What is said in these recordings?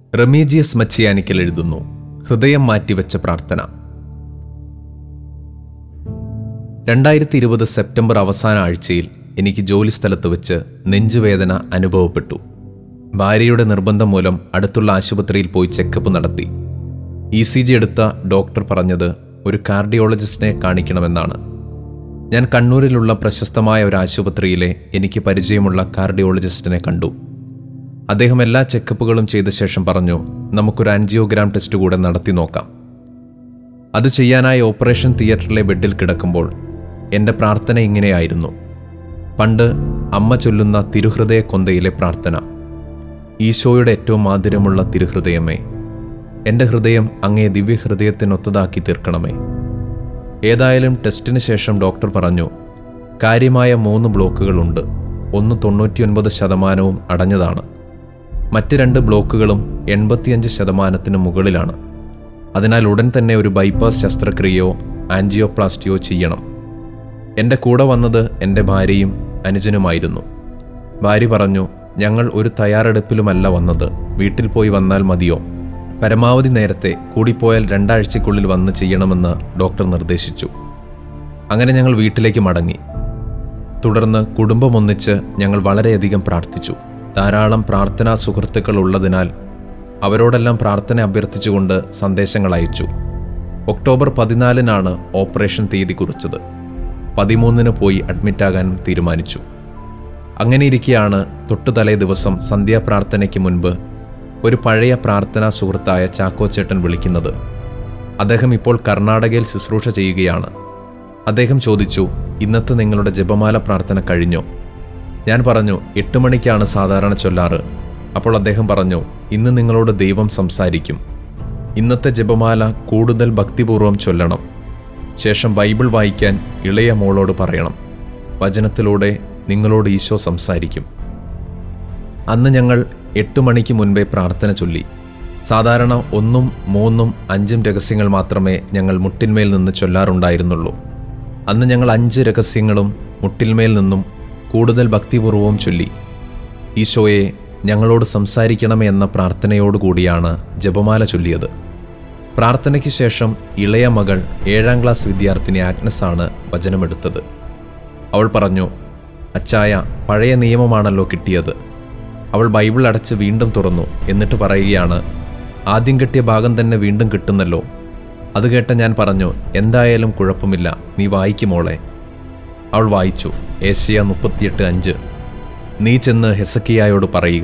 റമീജിയസ് മച്ചിയാനിക്കൽ എഴുതുന്നു ഹൃദയം മാറ്റിവെച്ച പ്രാർത്ഥന രണ്ടായിരത്തി ഇരുപത് സെപ്റ്റംബർ അവസാന ആഴ്ചയിൽ എനിക്ക് ജോലിസ്ഥലത്ത് വെച്ച് നെഞ്ചുവേദന അനുഭവപ്പെട്ടു ഭാര്യയുടെ നിർബന്ധം മൂലം അടുത്തുള്ള ആശുപത്രിയിൽ പോയി ചെക്കപ്പ് നടത്തി ഇ സി ജി എടുത്ത ഡോക്ടർ പറഞ്ഞത് ഒരു കാർഡിയോളജിസ്റ്റിനെ കാണിക്കണമെന്നാണ് ഞാൻ കണ്ണൂരിലുള്ള പ്രശസ്തമായ ഒരു ആശുപത്രിയിലെ എനിക്ക് പരിചയമുള്ള കാർഡിയോളജിസ്റ്റിനെ കണ്ടു അദ്ദേഹം എല്ലാ ചെക്കപ്പുകളും ചെയ്ത ശേഷം പറഞ്ഞു നമുക്കൊരു ആൻജിയോഗ്രാം ടെസ്റ്റ് കൂടെ നടത്തി നോക്കാം അത് ചെയ്യാനായി ഓപ്പറേഷൻ തിയേറ്ററിലെ ബെഡിൽ കിടക്കുമ്പോൾ എൻ്റെ പ്രാർത്ഥന ഇങ്ങനെയായിരുന്നു പണ്ട് അമ്മ ചൊല്ലുന്ന തിരുഹൃദയ കൊന്തയിലെ പ്രാർത്ഥന ഈശോയുടെ ഏറ്റവും മാധുര്യമുള്ള തിരുഹൃദയമേ എൻ്റെ ഹൃദയം അങ്ങേ ദിവ്യഹൃദയത്തിനൊത്തതാക്കി തീർക്കണമേ ഏതായാലും ടെസ്റ്റിന് ശേഷം ഡോക്ടർ പറഞ്ഞു കാര്യമായ മൂന്ന് ബ്ലോക്കുകളുണ്ട് ഒന്ന് തൊണ്ണൂറ്റിയൊൻപത് ശതമാനവും അടഞ്ഞതാണ് മറ്റ് രണ്ട് ബ്ലോക്കുകളും എൺപത്തിയഞ്ച് ശതമാനത്തിന് മുകളിലാണ് അതിനാൽ ഉടൻ തന്നെ ഒരു ബൈപ്പാസ് ശസ്ത്രക്രിയയോ ആൻജിയോപ്ലാസ്റ്റിയോ ചെയ്യണം എൻ്റെ കൂടെ വന്നത് എൻ്റെ ഭാര്യയും അനുജനുമായിരുന്നു ഭാര്യ പറഞ്ഞു ഞങ്ങൾ ഒരു തയ്യാറെടുപ്പിലുമല്ല വന്നത് വീട്ടിൽ പോയി വന്നാൽ മതിയോ പരമാവധി നേരത്തെ കൂടിപ്പോയാൽ രണ്ടാഴ്ചയ്ക്കുള്ളിൽ വന്ന് ചെയ്യണമെന്ന് ഡോക്ടർ നിർദ്ദേശിച്ചു അങ്ങനെ ഞങ്ങൾ വീട്ടിലേക്ക് മടങ്ങി തുടർന്ന് കുടുംബമൊന്നിച്ച് ഞങ്ങൾ വളരെയധികം പ്രാർത്ഥിച്ചു ധാരാളം പ്രാർത്ഥനാ സുഹൃത്തുക്കൾ ഉള്ളതിനാൽ അവരോടെല്ലാം പ്രാർത്ഥന അഭ്യർത്ഥിച്ചുകൊണ്ട് സന്ദേശങ്ങൾ അയച്ചു ഒക്ടോബർ പതിനാലിനാണ് ഓപ്പറേഷൻ തീയതി കുറിച്ചത് പതിമൂന്നിന് പോയി അഡ്മിറ്റാകാൻ തീരുമാനിച്ചു അങ്ങനെ ഇരിക്കെയാണ് തൊട്ടു തലേ ദിവസം സന്ധ്യാപ്രാർത്ഥനയ്ക്ക് മുൻപ് ഒരു പഴയ പ്രാർത്ഥനാ സുഹൃത്തായ ചാക്കോച്ചേട്ടൻ വിളിക്കുന്നത് അദ്ദേഹം ഇപ്പോൾ കർണാടകയിൽ ശുശ്രൂഷ ചെയ്യുകയാണ് അദ്ദേഹം ചോദിച്ചു ഇന്നത്തെ നിങ്ങളുടെ ജപമാല പ്രാർത്ഥന കഴിഞ്ഞോ ഞാൻ പറഞ്ഞു എട്ട് മണിക്കാണ് സാധാരണ ചൊല്ലാറ് അപ്പോൾ അദ്ദേഹം പറഞ്ഞു ഇന്ന് നിങ്ങളോട് ദൈവം സംസാരിക്കും ഇന്നത്തെ ജപമാല കൂടുതൽ ഭക്തിപൂർവ്വം ചൊല്ലണം ശേഷം ബൈബിൾ വായിക്കാൻ ഇളയ മോളോട് പറയണം വചനത്തിലൂടെ നിങ്ങളോട് ഈശോ സംസാരിക്കും അന്ന് ഞങ്ങൾ എട്ട് മണിക്ക് മുൻപേ പ്രാർത്ഥന ചൊല്ലി സാധാരണ ഒന്നും മൂന്നും അഞ്ചും രഹസ്യങ്ങൾ മാത്രമേ ഞങ്ങൾ മുട്ടിന്മേൽ നിന്ന് ചൊല്ലാറുണ്ടായിരുന്നുള്ളൂ അന്ന് ഞങ്ങൾ അഞ്ച് രഹസ്യങ്ങളും മുട്ടിന്മേൽ നിന്നും കൂടുതൽ ഭക്തിപൂർവവും ചൊല്ലി ഈശോയെ ഞങ്ങളോട് സംസാരിക്കണമേ എന്ന പ്രാർത്ഥനയോടുകൂടിയാണ് ജപമാല ചൊല്ലിയത് പ്രാർത്ഥനയ്ക്ക് ശേഷം ഇളയ മകൾ ഏഴാം ക്ലാസ് വിദ്യാർത്ഥിനി ആഗ്നസാണ് വചനമെടുത്തത് അവൾ പറഞ്ഞു അച്ചായ പഴയ നിയമമാണല്ലോ കിട്ടിയത് അവൾ ബൈബിൾ അടച്ച് വീണ്ടും തുറന്നു എന്നിട്ട് പറയുകയാണ് ആദ്യം കിട്ടിയ ഭാഗം തന്നെ വീണ്ടും കിട്ടുന്നല്ലോ അത് കേട്ട ഞാൻ പറഞ്ഞു എന്തായാലും കുഴപ്പമില്ല നീ വായിക്കുമോളെ അവൾ വായിച്ചു ഏഷ്യ മുപ്പത്തിയെട്ട് അഞ്ച് നീ ചെന്ന് ഹെസക്കിയായോട് പറയുക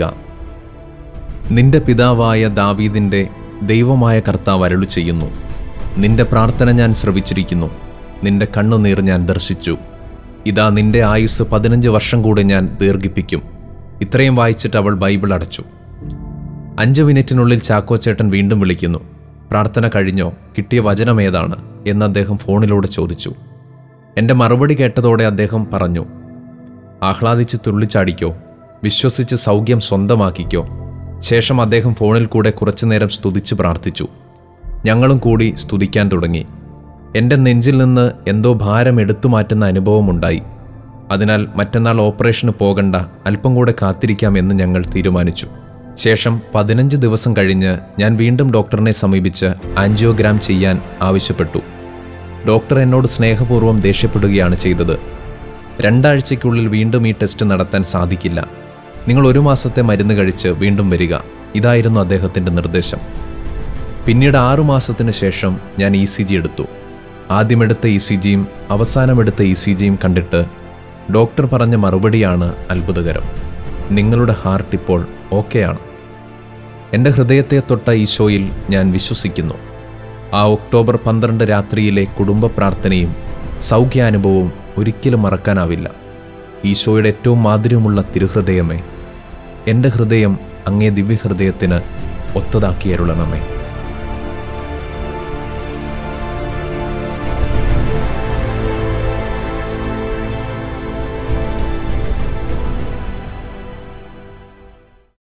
നിന്റെ പിതാവായ ദാവീദിൻ്റെ ദൈവമായ കർത്താവ് അരുളി ചെയ്യുന്നു നിന്റെ പ്രാർത്ഥന ഞാൻ ശ്രവിച്ചിരിക്കുന്നു നിന്റെ കണ്ണുനീർ ഞാൻ ദർശിച്ചു ഇതാ നിന്റെ ആയുസ് പതിനഞ്ച് വർഷം കൂടെ ഞാൻ ദീർഘിപ്പിക്കും ഇത്രയും വായിച്ചിട്ട് അവൾ ബൈബിൾ അടച്ചു അഞ്ച് മിനിറ്റിനുള്ളിൽ ചാക്കോച്ചേട്ടൻ വീണ്ടും വിളിക്കുന്നു പ്രാർത്ഥന കഴിഞ്ഞോ കിട്ടിയ വചനം ഏതാണ് എന്ന് അദ്ദേഹം ഫോണിലൂടെ ചോദിച്ചു എൻ്റെ മറുപടി കേട്ടതോടെ അദ്ദേഹം പറഞ്ഞു ആഹ്ലാദിച്ച് തുള്ളിച്ചാടിക്കോ വിശ്വസിച്ച് സൗഖ്യം സ്വന്തമാക്കിക്കോ ശേഷം അദ്ദേഹം ഫോണിൽ കൂടെ കുറച്ചുനേരം സ്തുതിച്ച് പ്രാർത്ഥിച്ചു ഞങ്ങളും കൂടി സ്തുതിക്കാൻ തുടങ്ങി എൻ്റെ നെഞ്ചിൽ നിന്ന് എന്തോ ഭാരം എടുത്തു മാറ്റുന്ന അനുഭവമുണ്ടായി അതിനാൽ മറ്റന്നാൾ ഓപ്പറേഷന് പോകണ്ട അല്പം കൂടെ കാത്തിരിക്കാമെന്ന് ഞങ്ങൾ തീരുമാനിച്ചു ശേഷം പതിനഞ്ച് ദിവസം കഴിഞ്ഞ് ഞാൻ വീണ്ടും ഡോക്ടറിനെ സമീപിച്ച് ആൻജിയോഗ്രാം ചെയ്യാൻ ആവശ്യപ്പെട്ടു ഡോക്ടർ എന്നോട് സ്നേഹപൂർവ്വം ദേഷ്യപ്പെടുകയാണ് ചെയ്തത് രണ്ടാഴ്ചയ്ക്കുള്ളിൽ വീണ്ടും ഈ ടെസ്റ്റ് നടത്താൻ സാധിക്കില്ല നിങ്ങൾ ഒരു മാസത്തെ മരുന്ന് കഴിച്ച് വീണ്ടും വരിക ഇതായിരുന്നു അദ്ദേഹത്തിൻ്റെ നിർദ്ദേശം പിന്നീട് ആറു മാസത്തിന് ശേഷം ഞാൻ ഇ സി ജി എടുത്തു ആദ്യമെടുത്ത ഇ സി ജിയും അവസാനമെടുത്ത ഇ സി ജിയും കണ്ടിട്ട് ഡോക്ടർ പറഞ്ഞ മറുപടിയാണ് അത്ഭുതകരം നിങ്ങളുടെ ഹാർട്ട് ഇപ്പോൾ ഓക്കെയാണ് എൻ്റെ ഹൃദയത്തെ തൊട്ട ഈശോയിൽ ഞാൻ വിശ്വസിക്കുന്നു ആ ഒക്ടോബർ പന്ത്രണ്ട് രാത്രിയിലെ കുടുംബ പ്രാർത്ഥനയും സൗഖ്യാനുഭവവും ഒരിക്കലും മറക്കാനാവില്ല ഈശോയുടെ ഏറ്റവും മാധുര്യമുള്ള തിരുഹൃദയമേ എൻ്റെ ഹൃദയം അങ്ങേ ദിവ്യഹൃദയത്തിന് ഒത്തതാക്കിയരുളണമേ